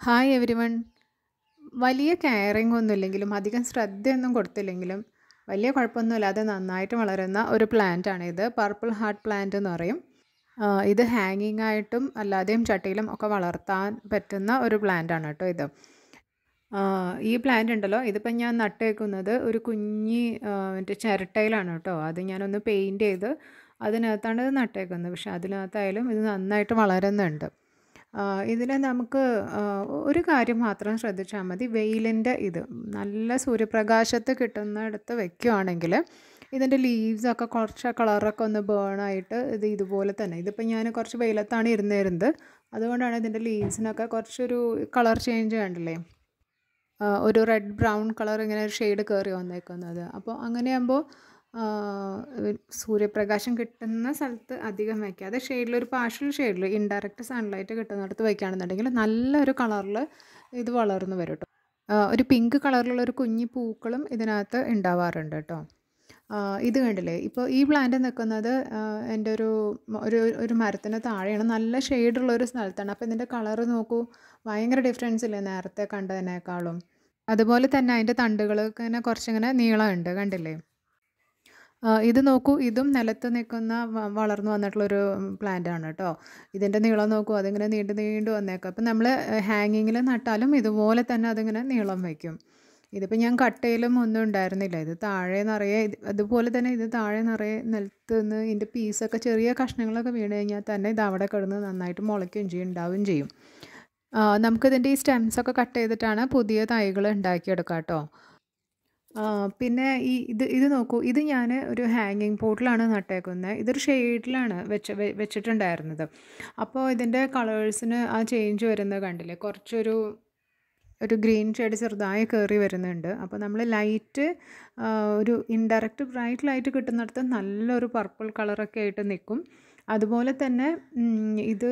hi every വലിയ caring ഒന്നും ഇല്ലെങ്കിലും അധികം ശ്രദ്ധയൊന്നും കൊടുത്തില്ലെങ്കിലും വലിയ കുഴപ്പമൊന്നുമില്ലാതെ നന്നായിട്ട് വളരുന്ന ഒരു പ്ലാന്റ് ആണ് ഇത് പർപ്പിൾ ഹാർട്ട് പ്ലാന്റ് എന്ന് പറയും ആ, ഇത് ഹാങ്ങിങ് ആയിട്ടും അല്ലാതെയും ചട്ടിയിലും ഒക്കെ വളർത്താൻ പറ്റുന്ന ഒരു പ്ലാന്റ് ആണ് കേട്ടോ ഇത് ആ, ഈ പ്ലാന്റ് ഉണ്ടല്ലോ ഇതിപ്പം ഞാൻ നട്ടേക്കുന്നത് ഒരു കുഞ്ഞി ആ, മറ്റേ ചിരട്ടയിലാണ് കേട്ടോ അത് ഞാനൊന്ന് പെയിൻറ്റ് ചെയ്ത് അതിനകത്താണ് ഇത് നട്ടേക്കുന്നത് പക്ഷെ അതിനകത്തായാലും ഇത് നന്നായിട്ട് വളരുന്നുണ്ട് ഇതിൽ നമുക്ക് ആ, ഒരു കാര്യം മാത്രം ശ്രദ്ധിച്ചാൽ മതി വെയിലിൻ്റെ ഇത് നല്ല സൂര്യപ്രകാശത്ത് കിട്ടുന്നിടത്ത് വെക്കുകയാണെങ്കിൽ ഇതിൻ്റെ ലീവ്സൊക്കെ കുറച്ച് കളറൊക്കെ ഒന്ന് ബേൺ ആയിട്ട് ഇത് ഇതുപോലെ തന്നെ ഇതിപ്പോൾ ഞാൻ കുറച്ച് വെയിലത്താണ് ഇരുന്നിരുന്നത് അതുകൊണ്ടാണ് ഇതിൻ്റെ ലീവ്സിനൊക്കെ കുറച്ചൊരു കളർ ചേഞ്ച് കണ്ടില്ലേ ആ, ഒരു റെഡ് ബ്രൗൺ കളർ ഇങ്ങനെ ഒരു ഷെയ്ഡ് കയറി വന്നേക്കുന്നത് അപ്പോൾ അങ്ങനെയാകുമ്പോൾ സൂര്യപ്രകാശം കിട്ടുന്ന സ്ഥലത്ത് അധികം വയ്ക്കാതെ ഷെയ്ഡിൽ ഒരു പാർഷ്യൽ ഷെയ്ഡിൽ ഇൻഡയറക്റ്റ് സൺലൈറ്റ് കിട്ടുന്നിടത്ത് വയ്ക്കുകയാണെന്നുണ്ടെങ്കിൽ നല്ലൊരു കളറിൽ ഇത് വളർന്നു വരും കേട്ടോ ആ, ഒരു പിങ്ക് കളറിലുള്ള ഒരു കുഞ്ഞി പൂക്കളും ഇതിനകത്ത് ഉണ്ടാവാറുണ്ട് കേട്ടോ ആ, ഇത് കണ്ടില്ലേ ഇപ്പോൾ ഈ പ്ലാന്റ് നിൽക്കുന്നത് ആ, എൻ്റെ ഒരു മ- ഒരു ഒരു മരത്തിന് താഴെയാണ് നല്ല ഷെയ്ഡുള്ള ഒരു സ്ഥലത്താണ് അപ്പോൾ ഇതിൻ്റെ കളറ് നോക്കൂ ഭയങ്കര ഡിഫറൻസ് ഇല്ലേ നേരത്തെ കണ്ടതിനേക്കാളും അതുപോലെ തന്നെ അതിൻ്റെ തണ്ടുകൾക്ക് ഇങ്ങനെ കുറച്ചിങ്ങനെ നീളമുണ്ട് കണ്ടില്ലേ ആ, ഇത് നോക്കൂ ഇതും നിലത്ത് നിൽക്കുന്ന വ- വളർന്നു വന്നിട്ടുള്ളൊരു പ്ലാന്റ് ആണ് കേട്ടോ ഇതിൻ്റെ നീളം നോക്കൂ അതിങ്ങനെ നീണ്ടു നീണ്ടു വന്നേക്കും അപ്പം നമ്മൾ ഹാങ്ങിങ്ങിൽ നട്ടാലും ഇതുപോലെ തന്നെ അതിങ്ങനെ നീളം വയ്ക്കും ഇതിപ്പോൾ ഞാൻ കട്ടയിലും ഒന്നും ഉണ്ടായിരുന്നില്ല ഇത് താഴെ നിറയെ ഇത് അതുപോലെ തന്നെ ഇത് താഴെ നിറയെ നിലത്ത് നിന്ന് ഇതിൻ്റെ പീസൊക്കെ ചെറിയ കഷ്ണങ്ങളൊക്കെ വീണ് കഴിഞ്ഞാൽ തന്നെ ഇത് അവിടെ കിടന്ന് നന്നായിട്ട് മുളയ്ക്കുകയും ചെയ്യും ഉണ്ടാവുകയും ചെയ്യും ആ, നമുക്കിതിൻ്റെ ഈ സ്റ്റെംസൊക്കെ കട്ട് ചെയ്തിട്ടാണ് പുതിയ തൈകൾ ഉണ്ടാക്കിയെടുക്കുക കേട്ടോ ആ, പിന്നെ ഈ ഇത് ഇത് നോക്കൂ ഇത് ഞാൻ ഒരു ഹാങ്ങിങ് പോട്ടിലാണ് നട്ടേക്കുന്നത് ഇതൊരു ഷെയ്ഡിലാണ് വെച്ച് വെ- വെച്ചിട്ടുണ്ടായിരുന്നത് അപ്പോൾ ഇതിൻ്റെ കളേഴ്സിന് ആ ചേഞ്ച് വരുന്നത് കണ്ടില്ലേ കുറച്ചൊരു ഒരു ഗ്രീൻ ഷെയ്ഡ് ചെറുതായി കയറി വരുന്നുണ്ട് അപ്പോൾ നമ്മൾ ലൈറ്റ് ഒരു ഇൻഡയറക്റ്റ് ബ്രൈറ്റ് ലൈറ്റ് കിട്ടുന്നിടത്ത് നല്ലൊരു പർപ്പിൾ കളറൊക്കെ ആയിട്ട് നിൽക്കും അതുപോലെ തന്നെ ഉം, ഇത്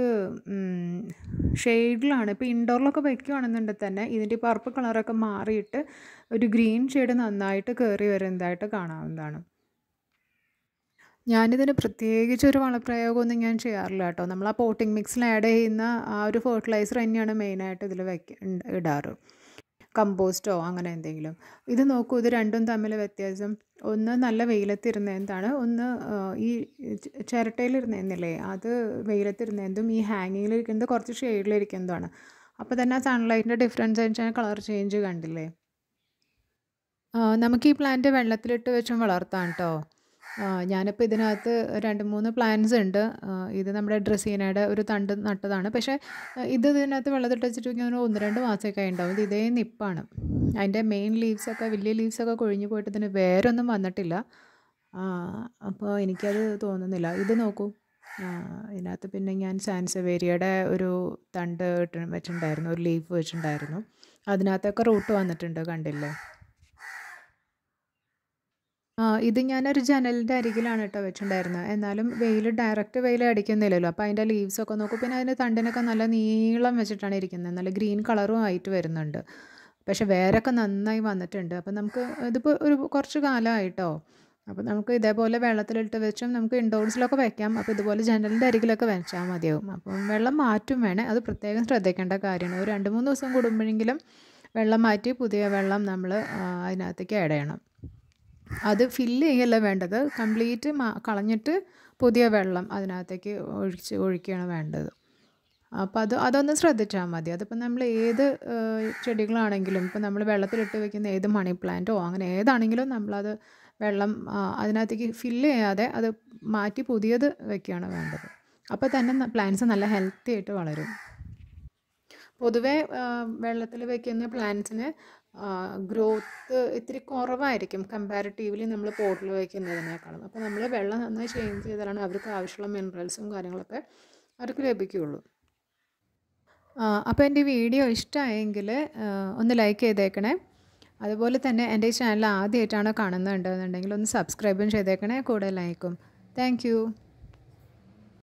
ഷെയ്ഡിലാണ് ഇപ്പോൾ ഇൻഡോറിലൊക്കെ വയ്ക്കുകയാണെന്നുണ്ടെങ്കിൽ തന്നെ ഇതിൻ്റെ പർപ്പിൾ കളറൊക്കെ മാറിയിട്ട് ഒരു ഗ്രീൻ ഷെയ്ഡ് നന്നായിട്ട് കയറി വരുന്നതായിട്ട് കാണാവുന്നതാണ് ഞാനിതിന് പ്രത്യേകിച്ച് ഒരു വളപ്രയോഗമൊന്നും ഞാൻ ചെയ്യാറില്ല കേട്ടോ നമ്മൾ ആ പോട്ടിംഗ് മിക്സിൽ ആഡ് ചെയ്യുന്ന ആ ഒരു ഫെർട്ടിലൈസർ തന്നെയാണ് മെയിനായിട്ട് ഇതിൽ വെക്ക ഇണ്ട്- ഇടാറ് കമ്പോസ്റ്റോ അങ്ങനെ എന്തെങ്കിലും ഇത് നോക്കൂ ഇത് രണ്ടും തമ്മിൽ വ്യത്യാസം ഒന്ന് നല്ല വെയിലത്തിരുന്നതാണ് ഒന്ന് ആ, ഈ ച- ചിരട്ടയിലിരുന്നില്ലേ അത് വെയിലത്തിരുന്നതും ഈ ഹാങ്ങിങ്ങിലിരിക്കുന്നത് കുറച്ച് ഷെയ്ഡിലിരിക്കുന്നതാണ് അപ്പോൾ തന്നെ ആ സൺലൈറ്റിൻ്റെ ഡിഫറൻസ് വെച്ചാൽ കളർ ചേഞ്ച് കണ്ടില്ലേ ആ, നമുക്ക് ഈ പ്ലാന്റ് വെള്ളത്തിലിട്ട് വെച്ചും വളർത്താം കേട്ടോ ഞാനിപ്പോൾ ഇതിനകത്ത് രണ്ട് മൂന്ന് പ്ലാന്റ്സ് ഉണ്ട് ആ, ഇത് നമ്മുടെ ഡ്രസ്സീനയുടെ ഒരു തണ്ട് നട്ടതാണ് പക്ഷേ ആ, ഇത് ഇതിനകത്ത് വെള്ളത്തിലിട്ട് വെച്ചിട്ട് ഇങ്ങനെ ഒന്ന് രണ്ട് മാസമൊക്കെ ഉണ്ടാവും ഇത് ഇതേ നിപ്പാണ് അതിൻ്റെ മെയിൻ ലീവ്സൊക്കെ വലിയ ലീവ്സൊക്കെ കൊഴിഞ്ഞു പോയിട്ട് ഇതിന് വേരൊന്നും വന്നിട്ടില്ല ആ, അപ്പോൾ എനിക്കത് തോന്നുന്നില്ല ഇത് നോക്കൂ ആ, ഇതിനകത്ത് പിന്നെ ഞാൻ സാൻസവേരിയയുടെ ഒരു തണ്ട് ഇട്ട് വെച്ചിട്ടുണ്ടായിരുന്നു ഒരു ലീഫ് വെച്ചിട്ടുണ്ടായിരുന്നു അതിനകത്തൊക്കെ റൂട്ട് വന്നിട്ടുണ്ട് കണ്ടില്ലേ ആ ഇത് ഞാനൊരു ജനലിൻ്റെ അരികിലാണ് കേട്ടോ വെച്ചിട്ടുണ്ടായിരുന്നത് എന്നാലും വെയിൽ ഡയറക്റ്റ് വെയിൽ അടിക്കുന്നില്ലല്ലോ അപ്പോൾ അതിൻ്റെ ലീവ്സൊക്കെ നോക്കും പിന്നെ അതിൻ്റെ തണ്ടിനൊക്കെ നല്ല നീളം വെച്ചിട്ടാണ് ഇരിക്കുന്നത് നല്ല ഗ്രീൻ കളറും ആയിട്ട് വരുന്നുണ്ട് പക്ഷെ വേരൊക്കെ നന്നായി വന്നിട്ടുണ്ട് അപ്പം നമുക്ക് ഇതിപ്പോൾ ഒരു കുറച്ച് കാലമായിട്ടോ അപ്പോൾ നമുക്ക് ഇതേപോലെ വെള്ളത്തിലിട്ട് വെച്ചും നമുക്ക് ഇൻഡോർസിലൊക്കെ വെക്കാം അപ്പോൾ ഇതുപോലെ ജനലിൻ്റെ അരികിലൊക്കെ വെച്ചാൽ മതിയാവും അപ്പം വെള്ളം മാറ്റും വേണേ അത് പ്രത്യേകം ശ്രദ്ധിക്കേണ്ട കാര്യമാണ് ഒരു രണ്ട് മൂന്ന് ദിവസം കൂടുമ്പോഴെങ്കിലും വെള്ളം മാറ്റി പുതിയ വെള്ളം നമ്മൾ അതിനകത്തേക്ക് ആഡ് ചെയ്യണം അത് ഫില്ല് ചെയ്യല്ല വേണ്ടത് കംപ്ലീറ്റ് കളഞ്ഞിട്ട് പുതിയ വെള്ളം അതിനകത്തേക്ക് ഒഴിച്ച് ഒഴിക്കുകയാണ് വേണ്ടത് അപ്പോൾ അത് അതൊന്ന് ശ്രദ്ധിച്ചാൽ മതി അതിപ്പോൾ നമ്മൾ ഏത് ആ, ചെടികളാണെങ്കിലും ഇപ്പോൾ നമ്മൾ വെള്ളത്തിലിട്ട് വെക്കുന്ന ഏത് മണി പ്ലാന്റോ അങ്ങനെ ഏതാണെങ്കിലും നമ്മളത് വെള്ളം ആ, അതിനകത്തേക്ക് ഫില്ല് ചെയ്യാതെ അത് മാറ്റി പുതിയത് വെക്കുകയാണ് വേണ്ടത് അപ്പോൾ തന്നെ പ്ലാന്റ്സ് നല്ല ഹെൽത്തി ആയിട്ട് വളരും പൊതുവേ വെള്ളത്തിൽ വെക്കുന്ന പ്ലാന്റ്സിന് ഗ്രോത്ത് ഇത്തിരി കുറവായിരിക്കും കമ്പാരിറ്റീവ്ലി നമ്മൾ പോട്ടിൽ വയ്ക്കുന്നതിനേക്കാളും അപ്പോൾ നമ്മൾ വെള്ളം നന്നായി ചേഞ്ച് ചെയ്താലാണ് അവർക്ക് ആവശ്യമുള്ള മിനറൽസും കാര്യങ്ങളൊക്കെ അവർക്ക് ലഭിക്കുകയുള്ളൂ അപ്പോൾ എൻ്റെ വീഡിയോ ഇഷ്ടമായെങ്കിൽ ഒന്ന് ലൈക്ക് ചെയ്തേക്കണേ അതുപോലെ തന്നെ എൻ്റെ ഈ ചാനൽ ആദ്യമായിട്ടാണ് കാണുന്നുണ്ടെന്നുണ്ടെങ്കിൽ ഒന്ന് സബ്സ്ക്രൈബും ചെയ്തേക്കണേ കൂടെ ലൈക്കും താങ്ക്